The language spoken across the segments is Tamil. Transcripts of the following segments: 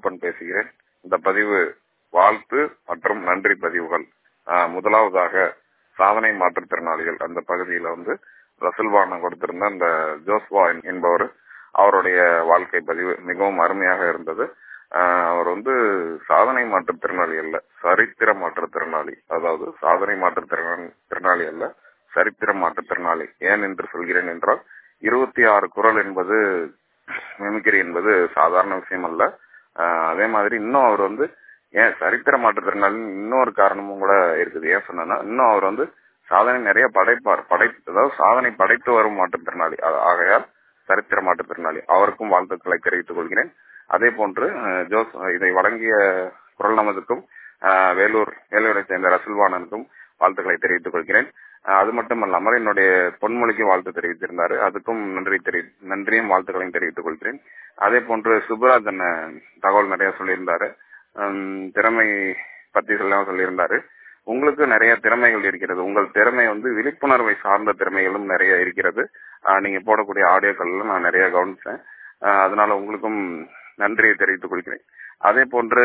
ஐயப்பன் பேசுகிறேன் இந்த பதிவு வாழ்த்து மற்றும் நன்றி பதிவுகள் ஆஹ் முதலாவதாக சாதனை மாற்றுத்திறனாளிகள் அந்த பகுதியில வந்து ரசல்வானம் கொடுத்திருந்த அந்த ஜோஸ்வா என்பவர் அவருடைய வாழ்க்கை பதிவு மிகவும் அருமையாக இருந்தது ஆஹ் அவர் வந்து சாதனை மாற்றுத்திறனாளி அல்ல சரித்திர மாற்றுத்திறனாளி அதாவது சாதனை மாற்றுத்திறனாளி அல்ல சரித்திர மாற்றுத்திறனாளி ஏன் என்று சொல்கிறேன் என்றால் இருபத்தி ஆறு குரல் என்பது மிமிக்ரி என்பது சாதாரண விஷயம் அல்ல ஆஹ் அதே மாதிரி இன்னும் அவர் வந்து ஏன் சரித்திர மாற்றுத்திறனாளி இன்னொரு காரணமும் கூட இருக்குது ஏன் சொன்னா இன்னும் அவர் வந்து சாதனை நிறைய படைப்பார் படை அதாவது சாதனை படைத்து வரும் மாற்றுத்திறனாளி ஆகையால் சரித்திர மாற்றுத்திறனாளி அவருக்கும் வாழ்த்துக்களை தெரிவித்துக் கொள்கிறேன் அதே போன்று ஜோஸ் இதை வழங்கிய குரல் நமதுக்கும் வேலூர் வேலூரை சேர்ந்த ரசுல்வானனுக்கும் வாழ்த்துக்களை தெரிவித்துக் கொள்கிறேன் அது மட்டும் அல்லாமல் என்னுடைய பொன்மொழிக்கு வாழ்த்து தெரிவித்திருந்தாரு அதுக்கும் நன்றி தெரி நன்றியும் வாழ்த்துக்களையும் தெரிவித்துக் கொள்கிறேன் அதே போன்று சுப்ராஜ் தகவல் நிறைய சொல்லியிருந்தாரு திறமை பத்தி சொல்ல சொல்லியிருந்தாரு உங்களுக்கு நிறைய திறமைகள் இருக்கிறது உங்கள் திறமை வந்து விழிப்புணர்வை சார்ந்த திறமைகளும் நிறைய இருக்கிறது நீங்க போடக்கூடிய ஆடியோக்கள்ல நான் நிறைய கவனிச்சேன் அதனால உங்களுக்கும் நன்றியை தெரிவித்துக் கொள்கிறேன் அதே போன்று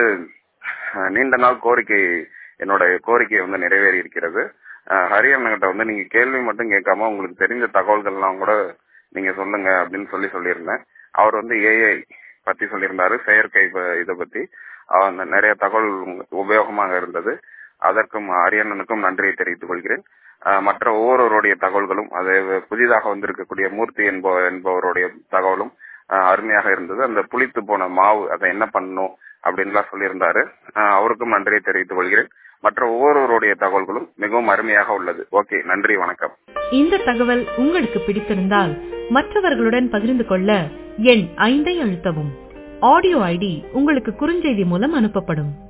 நீண்ட நாள் கோரிக்கை என்னோட கோரிக்கை வந்து நிறைவேறி இருக்கிறது ஹரியண்ணகிட்ட வந்து நீங்க கேள்வி மட்டும் கேட்காம உங்களுக்கு தெரிஞ்ச தகவல்கள்லாம் கூட நீங்க சொல்லுங்க அப்படின்னு சொல்லி சொல்லியிருந்தேன் அவர் வந்து ஏஐ பத்தி சொல்லியிருந்தாரு செயற்கை இதை பத்தி நிறைய தகவல் உபயோகமாக இருந்தது அதற்கும் அரியண்ணனுக்கும் நன்றியை தெரிவித்துக் கொள்கிறேன் மற்ற ஒவ்வொருவருடைய தகவல்களும் அதே புதிதாக வந்திருக்கக்கூடிய மூர்த்தி என்ப என்பவருடைய தகவலும் அருமையாக இருந்தது அந்த புளித்து போன மாவு அதை என்ன பண்ணணும் அப்படின்லாம் சொல்லியிருந்தாரு அவருக்கும் நன்றியை தெரிவித்துக் கொள்கிறேன் மற்ற ஒவ்வொருவருடைய தகவல்களும் மிகவும் அருமையாக உள்ளது ஓகே நன்றி வணக்கம் இந்த தகவல் உங்களுக்கு பிடித்திருந்தால் மற்றவர்களுடன் பகிர்ந்து கொள்ள எண் ஐந்தை அழுத்தவும் ஆடியோ ஐடி உங்களுக்கு குறுஞ்செய்தி மூலம் அனுப்பப்படும்